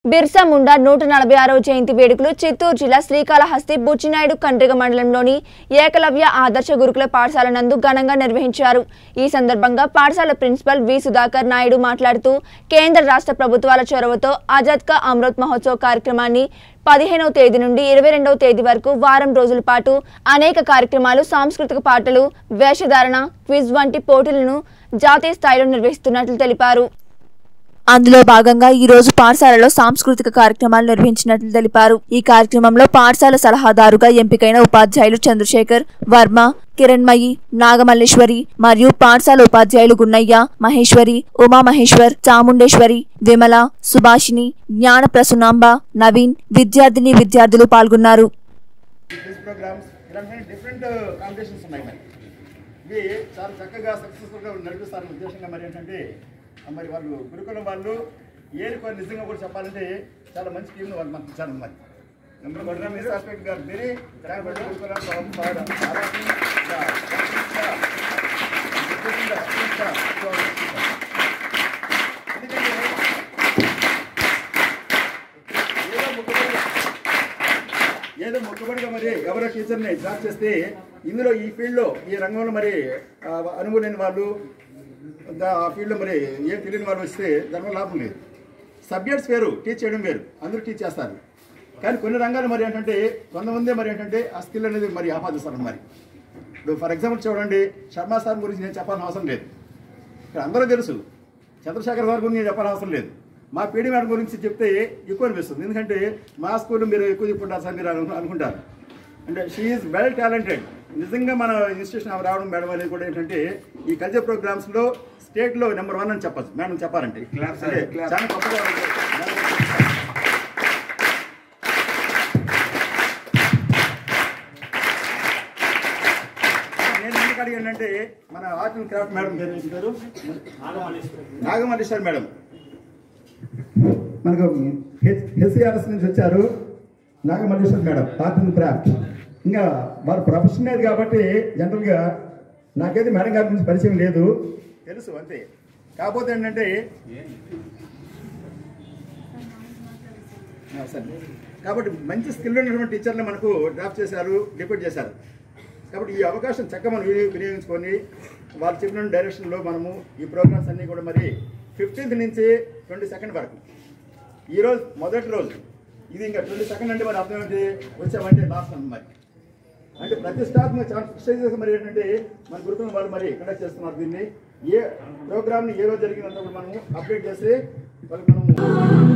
బిర్సా ముండా నూట నలభై ఆరవ జయంతి వేడుకలు చిత్తూరు జిల్లా శ్రీకాళహస్తి బుచ్చినాయుడు కండ్రిగ మండలంలోని ఏకలవ్య ఆదర్శ గురుకుల పాఠశాల నందు ఘనంగా నిర్వహించారు ఈ సందర్భంగా పాఠశాల ప్రిన్సిపల్ వి సుధాకర్ నాయుడు మాట్లాడుతూ కేంద్ర రాష్ట్ర ప్రభుత్వాల చొరవతో ఆజాద్ కా అమృత్ మహోత్సవ్ కార్యక్రమాన్ని పదిహేనవ తేదీ నుండి ఇరవై రెండవ తేదీ వరకు వారం రోజుల పాటు అనేక కార్యక్రమాలు సాంస్కృతిక పాటలు వేషధారణ క్విజ్ వంటి పోటీలను జాతీయ స్థాయిలో నిర్వహిస్తున్నట్లు తెలిపారు అందులో భాగంగా ఈ రోజు పాఠశాలలో సాంస్కృతిక కార్యక్రమాలు నిర్వహించినట్లు తెలిపారు ఈ కార్యక్రమంలో పాఠశాల సలహాదారుగా ఎంపికైన ఉపాధ్యాయులు చంద్రశేఖర్ వర్మ కిరణ్మయి నాగమల్లేశ్వరి మరియు పాఠశాల ఉపాధ్యాయులు గున్నయ్య మహేశ్వరి ఉమామహేశ్వర్ చాముండేశ్వరి విమల సుభాషిణి జ్ఞాన ప్రసునాంబ నవీన్ విద్యార్థిని విద్యార్థులు పాల్గొన్నారు క్విజ్ ప్రోగ్రామ్స్ ఇలాంటి డిఫరెంట్ కాంపిటీషన్స్ ఉన్నాయి మరి ఇవి చాలా చక్కగా సక్సెస్ఫుల్గా నడిపిస్తారని ఉద్దేశంగా మరి ఏంటంటే ఆ మరి వాళ్ళు గురుకులం వాళ్ళు ఏది కొన్ని నిజంగా కూడా చెప్పాలంటే చాలా మంచి టీంను వాళ్ళు మనకి ఇచ్చారు మరి నెంబర్ వన్ మీరు ఆస్పెక్ట్ గారు very thank Gurukulam from God. అలాగే, yeah, yeah, ఎందుకంటే ఏదో ముఖ్యమైన ఏదో మొక్కుబడిగా మరి ఎవరో టీచర్ని జాబ్ చేస్తే ఇందులో ఈ ఫీల్డ్లో ఈ రంగంలో మరి ఆ, అనుభవం లేని వాళ్ళు దా- ఆ ఫీల్డ్లో మరి ఏం తెలియని వాళ్ళు వస్తే దానివల్ల లాభం లేదు సబ్జెక్ట్స్ వేరు టీచ్ చేయడం వేరు అందరూ టీచ్ చేస్తారు కానీ కొన్ని రంగాలు మరి ఏంటంటే కొంతమంది మరి ఏంటంటే ఆ స్కిల్ అనేది మరి ఆపాదిస్తారు మరి ఇప్పుడు ఫర్ ఎగ్జాంపుల్ చూడండి శర్మా సార్ గురించి నేను చెప్పాల్సిన అవసరం లేదు ఇక్కడ అందరూ తెలుసు చంద్రశేఖర్ సార్ గురించి నేను చెప్పాల్సిన అవసరం లేదు మా పీడి మేడం గురించి చెప్తే ఎక్కువ అనిపిస్తుంది ఎందుకంటే మా స్కూల్లో మీరు ఎక్కువ చెప్పుకుంటారు సార్ మీరు అను- అనుకుంటారు అంటే షీఈ్ వెల్ టాలెంటెడ్ నిజంగా మన ఇన్స్టిట్యూషన్ ఆమె రావడం మేడం అనేది కూడా ఏంటంటే ఈ కల్చర్ ప్రోగ్రామ్స్లో స్టేట్లో నెంబర్ వన్ అని చెప్పచ్చు మేడం చెప్పాలంటే అంటే చాలా గొప్పగా ఉంది. నేను ఎందుకు అడిగానంటే మన ఆర్ట్ అండ్ క్రాఫ్ట్ మేడం పేరు ఏంటి పేరు నాగమల్లేశ్వర్ మేడం మనకు హెచ్సిఆర్ఎస్ నుంచి వచ్చారు Nagamalleshwar madam art and craft ఇంకా వారు ప్రొఫెషనల్ కాబట్టి జనరల్గా నాకైతే మేడం గారి గురించి పరిచయం లేదు తెలుసు అంతే కాకపోతే ఏంటంటే ఆ, సరే కాబట్టి మంచి స్కిల్ ఉన్నటువంటి టీచర్లు మనకు డ్రాప్ చేశారు డిపెండ్ చేశారు కాబట్టి ఈ అవకాశం చక్కగా మనం వినియోగ- వినియోగించుకొని వాళ్ళు చెప్పిన డైరెక్షన్లో మనము ఈ ప్రోగ్రామ్స్ అన్నీ కూడా మరి ఫిఫ్టీన్త్ నుంచి ట్వంటీ సెకండ్ వరకు ఈ రోజు మొదటి రోజు ఇది ఇంకా ట్వంటీ సెకండ్ అంటే మరి అర్థం ఏంటి వచ్చామంటే లాస్ట్ అన్న మరి అంటే ప్రతిష్టాత్మక చాలా ప్రెస్టేజెస్ మరి ఏంటంటే మన గురుకులం వాళ్ళు మరి కండక్ట్ చేస్తున్నారు దీన్ని ఏ ప్రోగ్రామ్ని ఏ రోజు జరిగినంత కూడా మనము అప్డేట్ చేసి వాళ్ళకి మనము